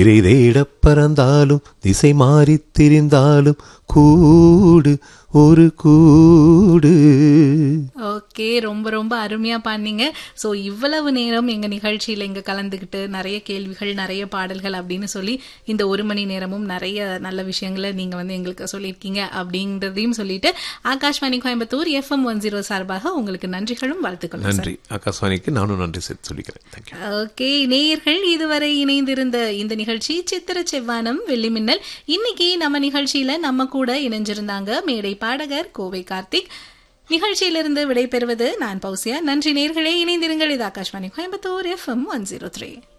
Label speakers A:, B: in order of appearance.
A: இறை தேடப் பறந்தாலும் திசை மாறித் திரிந்தாலும் கூடு ஒரு கூடு
B: ஓகே ரொம்ப ரொம்ப அருமையா பாடினீங்க ஸோ இவ்வளவு நேரம் எங்க நிகழ்ச்சியில இங்க கலந்துக்கிட்டு நிறைய கேள்விகள் நிறைய பாடல்கள் அப்படின்னு சொல்லி இந்த ஒரு மணி நேரமும் நிறைய நல்ல விஷயங்களை நீங்க வந்து எங்களுக்கு சொல்லியிருக்கீங்க அப்படின்றதையும் சொல்லிட்டு Akashvani Coimbatore FM one zero சார்பாக உங்களுக்கு நன்றிகளும் வாழ்த்துக்களும் சார்
A: நன்றி ஆகாஷ்வாணிக்கு நானும் நன்றி சேர்த்து சொல்லிக்கிறேன் தேங்க்யூ
B: ஓகே நேயர்கள் இதுவரை இணைந்திருந்த இந்த நிகழ்ச்சி சித்திர செவ்வானம் வெள்ளி மின்னல் இன்னைக்கு நம்ம நிகழ்ச்சியில நம்ம கூட இணைஞ்சிருந்தாங்க மேடை பாடகர் கோவை கார்த்திக் நிகழ்ச்சியிலிருந்து விடைபெறுவது நான் பௌசியா நன்றி நேர்களே இணைந்திருங்கள் இது Akashvani Coimbatore FM one zero three